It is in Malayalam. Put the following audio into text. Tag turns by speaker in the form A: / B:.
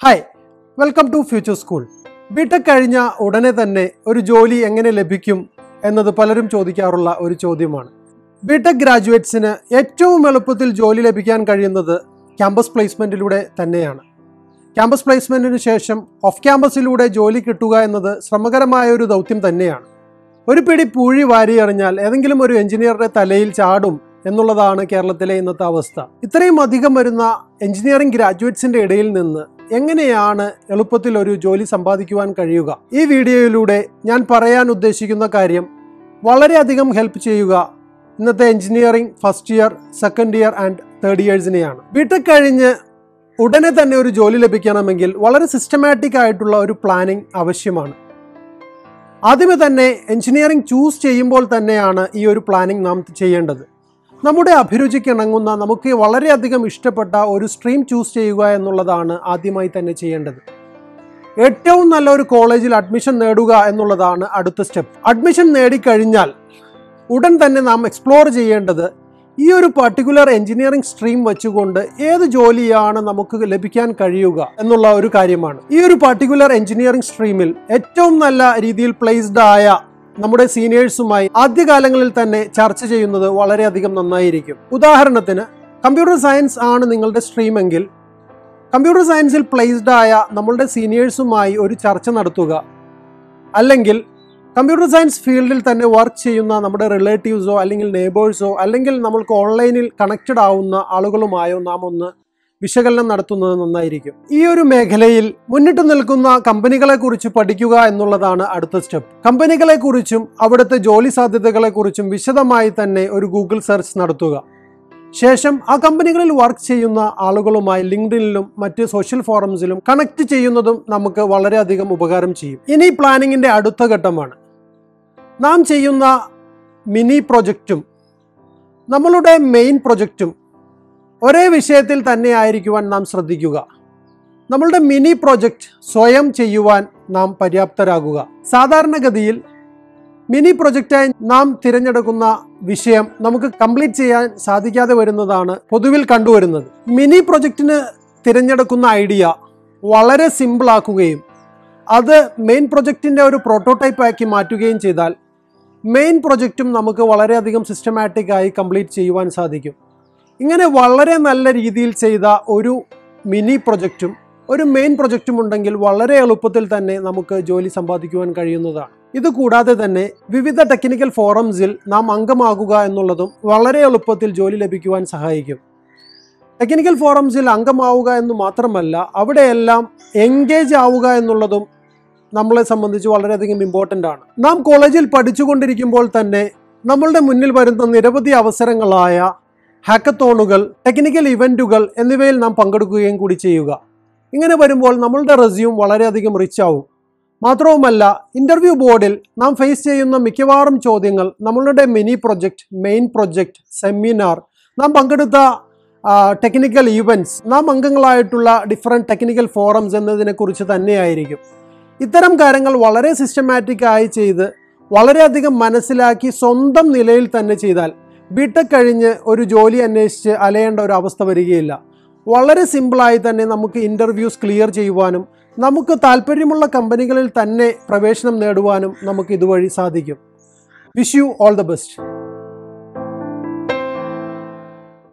A: hi welcome to future school B Tech കഴിഞ്ഞ ഉടനെ തന്നെ ഒരു ജോലി എങ്ങനെ ലഭിക്കും എന്നത് പലരും ചോദിക്കാറുള്ള ഒരു ചോദ്യമാണ് ബിടെക് ഗ്രാജുവേറ്റ്സിന് ഏറ്റവും എളുപ്പത്തിൽ ജോലി ലഭിക്കാൻ കഴിയുന്നത് ക്യാമ്പസ് പ്ലേസ്മെൻറ്റിലൂടെ തന്നെയാണ് ക്യാമ്പസ് പ്ലേസ്മെൻറ്റിന് ശേഷം ഓഫ് ക്യാമ്പസിലൂടെ ജോലി കിട്ടുക എന്നത് ശ്രമകരമായ ഒരു ദൗത്യം തന്നെയാണ് ഒരു പിടി പൂഴി വാരി എറിഞ്ഞാൽ ഏതെങ്കിലും ഒരു എഞ്ചിനീയറുടെ തലയിൽ ചാടും എന്നുള്ളതാണ് കേരളത്തിലെ ഇന്നത്തെ അവസ്ഥ ഇത്രയും അധികം വരുന്ന എഞ്ചിനീയറിംഗ് ഗ്രാജുവേറ്റ്സിന്റെ ഇടയിൽ നിന്ന് എങ്ങനെയാണ് എളുപ്പത്തിൽ ഒരു ജോലി സമ്പാദിക്കുവാൻ കഴിയുക ഈ വീഡിയോയിലൂടെ ഞാൻ പറയാൻ ഉദ്ദേശിക്കുന്ന കാര്യം വളരെയധികം ഹെൽപ്പ് ചെയ്യുക ഇന്നത്തെ engineering first year second year and third ഇയേഴ്സിനെയാണ് ബിടെക് കഴിഞ്ഞ് ഉടനെ തന്നെ ഒരു ജോലി ലഭിക്കണമെങ്കിൽ വളരെ സിസ്റ്റമാറ്റിക് ആയിട്ടുള്ള ഒരു പ്ലാനിംഗ് ആവശ്യമാണ് ആദ്യമേ തന്നെ എഞ്ചിനീയറിംഗ് ചൂസ് ചെയ്യുമ്പോൾ തന്നെയാണ് ഈ ഒരു പ്ലാനിംഗ് നാം ചെയ്യേണ്ടത് നമ്മുടെ അഭിരുചിക്ക് ഇണങ്ങുന്ന നമുക്ക് വളരെയധികം ഇഷ്ടപ്പെട്ട ഒരു സ്ട്രീം ചൂസ് ചെയ്യുക എന്നുള്ളതാണ് ആദ്യമായി തന്നെ ചെയ്യേണ്ടത് ഏറ്റവും നല്ല ഒരു കോളേജിൽ അഡ്മിഷൻ നേടുക എന്നുള്ളതാണ് അടുത്ത സ്റ്റെപ്പ് അഡ്മിഷൻ നേടിക്കഴിഞ്ഞാൽ ഉടൻ തന്നെ നാം എക്സ്പ്ലോർ ചെയ്യേണ്ടത് ഈ ഒരു പർട്ടിക്കുലർ എഞ്ചിനീയറിംഗ് സ്ട്രീം വെച്ചുകൊണ്ട് ഏത് ജോലിയാണ് നമുക്ക് ലഭിക്കാൻ കഴിയുക എന്നുള്ള ഒരു കാര്യമാണ് ഈ ഒരു പർട്ടിക്കുലർ എഞ്ചിനീയറിംഗ് സ്ട്രീമിൽ ഏറ്റവും നല്ല രീതിയിൽ പ്ലേസ്ഡ് ആയ നമ്മുടെ സീനിയേഴ്സുമായി ആദ്യകാലങ്ങളിൽ തന്നെ ചർച്ച ചെയ്യുന്നത് വളരെയധികം നന്നായിരിക്കും ഉദാഹരണത്തിന് കമ്പ്യൂട്ടർ സയൻസ് ആണ് നിങ്ങളുടെ സ്ട്രീം എങ്കിൽ കമ്പ്യൂട്ടർ സയൻസിൽ പ്ലേസ്ഡ് ആയ നമ്മളുടെ സീനിയേഴ്സുമായി ഒരു ചർച്ച നടത്തുക അല്ലെങ്കിൽ കമ്പ്യൂട്ടർ സയൻസ് ഫീൽഡിൽ തന്നെ വർക്ക് ചെയ്യുന്ന നമ്മുടെ റിലേറ്റീവ്സോ അല്ലെങ്കിൽ നെയ്ബേഴ്സോ അല്ലെങ്കിൽ നമ്മൾക്ക് ഓൺലൈനിൽ കണക്റ്റഡ് ആവുന്ന ആളുകളുമായോ നാം ഒന്ന് വിശകലനം നടത്തുന്നത് നന്നായിരിക്കും ഈ ഒരു മേഖലയിൽ മുന്നിട്ട് നിൽക്കുന്ന കമ്പനികളെ കുറിച്ച് പഠിക്കുക എന്നുള്ളതാണ് അടുത്ത സ്റ്റെപ്പ് കമ്പനികളെ കുറിച്ചും അവിടുത്തെ ജോലി സാധ്യതകളെ കുറിച്ചും വിശദമായി തന്നെ ഒരു ഗൂഗിൾ സെർച്ച് നടത്തുക ശേഷം ആ കമ്പനികളിൽ വർക്ക് ചെയ്യുന്ന ആളുകളുമായി ലിങ്ക്ഡിനിലും മറ്റ് സോഷ്യൽ ഫോറംസിലും കണക്ട് ചെയ്യുന്നതും നമുക്ക് വളരെയധികം ഉപകാരം ചെയ്യും ഇനി പ്ലാനിങ്ങിന്റെ അടുത്ത ഘട്ടമാണ് നാം ചെയ്യുന്ന മിനി പ്രൊജക്റ്റും നമ്മളുടെ മെയിൻ പ്രൊജക്റ്റും ഒരേ വിഷയത്തിൽ തന്നെ ആയിരിക്കുവാൻ നാം ശ്രദ്ധിക്കുക നമ്മളുടെ മിനി പ്രൊജക്റ്റ് സ്വയം ചെയ്യുവാൻ നാം പര്യാപ്തരാകുക സാധാരണഗതിയിൽ മിനി പ്രൊജക്റ്റായി നാം തിരഞ്ഞെടുക്കുന്ന വിഷയം നമുക്ക് കംപ്ലീറ്റ് ചെയ്യാൻ സാധിക്കാതെ വരുന്നതാണ് പൊതുവിൽ കണ്ടുവരുന്നത് മിനി പ്രൊജക്റ്റിന് തിരഞ്ഞെടുക്കുന്ന ഐഡിയ വളരെ സിമ്പിൾ ആക്കുകയും അത് മെയിൻ പ്രൊജക്റ്റിൻ്റെ ഒരു പ്രോട്ടോടൈപ്പ് ആക്കി മാറ്റുകയും ചെയ്താൽ മെയിൻ പ്രൊജക്റ്റും നമുക്ക് വളരെയധികം സിസ്റ്റമാറ്റിക് ആയി കംപ്ലീറ്റ് ചെയ്യുവാൻ സാധിക്കും ഇങ്ങനെ വളരെ നല്ല രീതിയിൽ ചെയ്ത ഒരു മിനി പ്രൊജക്റ്റും ഒരു മെയിൻ പ്രൊജക്റ്റും ഉണ്ടെങ്കിൽ വളരെ എളുപ്പത്തിൽ തന്നെ നമുക്ക് ജോലി സമ്പാദിക്കുവാൻ കഴിയുന്നതാണ് ഇത് കൂടാതെ തന്നെ വിവിധ ടെക്നിക്കൽ ഫോറംസിൽ നാം അംഗമാകുക എന്നുള്ളതും വളരെ എളുപ്പത്തിൽ ജോലി ലഭിക്കുവാൻ സഹായിക്കും ടെക്നിക്കൽ ഫോറംസിൽ അംഗമാവുക എന്ന് മാത്രമല്ല അവിടെയെല്ലാം എൻഗേജ് ആവുക എന്നുള്ളതും നമ്മളെ സംബന്ധിച്ച് വളരെയധികം ഇമ്പോർട്ടൻ്റ് ആണ് നാം കോളേജിൽ പഠിച്ചുകൊണ്ടിരിക്കുമ്പോൾ തന്നെ നമ്മളുടെ മുന്നിൽ വരുന്ന നിരവധി അവസരങ്ങളായ ഹാക്കത്തോണുകൾ ടെക്നിക്കൽ ഇവൻറ്റുകൾ എന്നിവയിൽ നാം പങ്കെടുക്കുകയും കൂടി ചെയ്യുക ഇങ്ങനെ വരുമ്പോൾ നമ്മളുടെ റെസ്യൂം വളരെയധികം റിച്ച് ആവും മാത്രവുമല്ല ഇൻ്റർവ്യൂ ബോർഡിൽ നാം ഫേസ് ചെയ്യുന്ന മിക്കവാറും ചോദ്യങ്ങൾ നമ്മളുടെ mini project main project seminar നാം പങ്കെടുത്ത ടെക്നിക്കൽ ഈവൻറ്റ്സ് നാം അംഗങ്ങളായിട്ടുള്ള ഡിഫറെൻറ്റ് ടെക്നിക്കൽ ഫോറംസ് എന്നതിനെക്കുറിച്ച് തന്നെയായിരിക്കും ഇത്തരം കാര്യങ്ങൾ വളരെ സിസ്റ്റമാറ്റിക് ആയി ചെയ്ത് വളരെയധികം മനസ്സിലാക്കി സ്വന്തം നിലയിൽ തന്നെ ചെയ്താൽ ബിടെക് കഴിഞ്ഞ് ഒരു ജോലി അന്വേഷിച്ച് അലയേണ്ട ഒരു അവസ്ഥ വരികയില്ല വളരെ സിമ്പിളായി തന്നെ നമുക്ക് ഇൻ്റർവ്യൂസ് ക്ലിയർ ചെയ്യുവാനും നമുക്ക് താല്പര്യമുള്ള കമ്പനികളിൽ തന്നെ പ്രവേശനം നേടുവാനും നമുക്ക് ഇതുവഴി സാധിക്കും wish you all the best